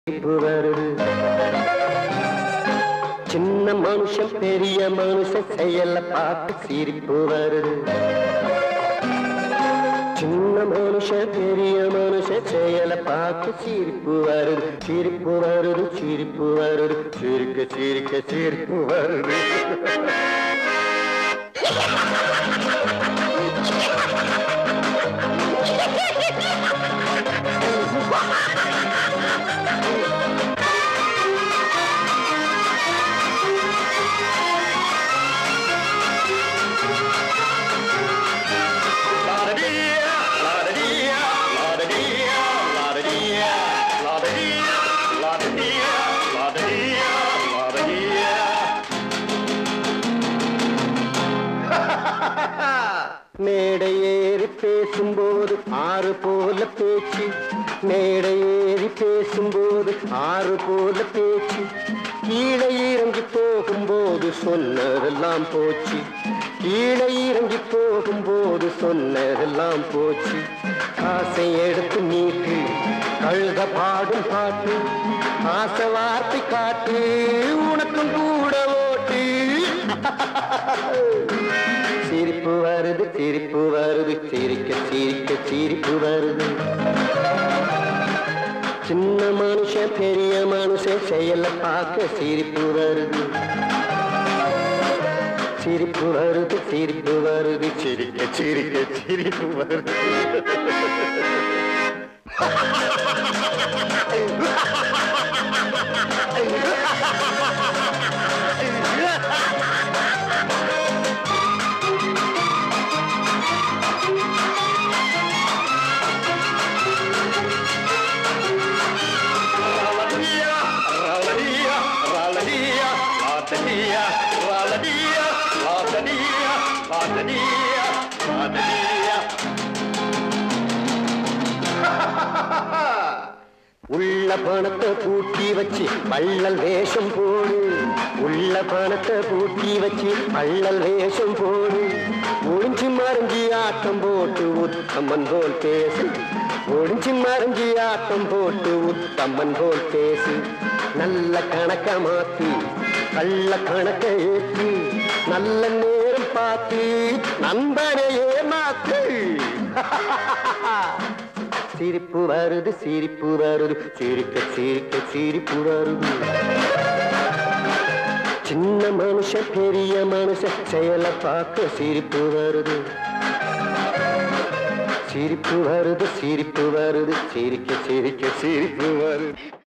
சிரிப்பு வருது சின்ன மனுஷன் பெரிய மனுஷன் செயல பார்த்து சிரிப்பு வருது சின்ன மனுஷன் பெரிய மனுஷன் செயல பார்த்து சிரிப்பு வருது சிரிப்பு வருது சிரிப்பு வருது சிரிக்க சிரிக்க சிரிப்பு வருது மேடை ஏறி பேசும்போது ஆறு போல பேச்சு மேடை ஏறி பேசும்போது ஆறு போல பேச்சு கீழே இறங்கி போகும்போது சொன்னதெல்லாம் போச்சு கீழே இறங்கி போகும்போது சொன்னதெல்லாம் போச்சு காசை எடுத்து நீட்டு கழுத பாடும் பாட்டு ஆசை வார்த்தை காட்டு உனக்கும் கூட ஓட்டு சிரிப்பு வருது சிரிப்பு வருது சிரிக்க சிரிக்க சிரிப்பு வருது சின்ன மனுஷன் பெரிய மனுஷன் செயல பார்க்க சிரிப்பு வருது சிரிப்பு வருது சிரிப்பு வருது சிரிக்க சிரிக்க சிரிப்பு வருது உள்ள பணத்தை பூட்டி வச்சு வள்ளல் வேஷம் போடு உள்ள பணத்தை பூட்டி வச்சு வள்ளல் வேஷம் போடு ஒளிஞ்சு மறைஞ்சி ஆட்டம் போட்டு உத்தமன் போல் பேசு ஒளிஞ்சு மறைஞ்சி ஆட்டம் போட்டு உத்தமன் போல் பேசு நல்ல கணக்க மாத்தி கள்ள கணக்க ஏற்றி நல்ல நேரம் பார்த்து நண்பனையே மாத்து சிரிப்பு வருது சிரிப்பு வருது சிரிக்க சிரிக்க சிரிப்பு வருது சின்ன மனுஷன் பெரிய மனுஷன் செயல பார்க்க சிரிப்பு வருது சிரிப்பு வருது சிரிப்பு வருது சிரிக்க சிரிக்க சிரிப்பு வருது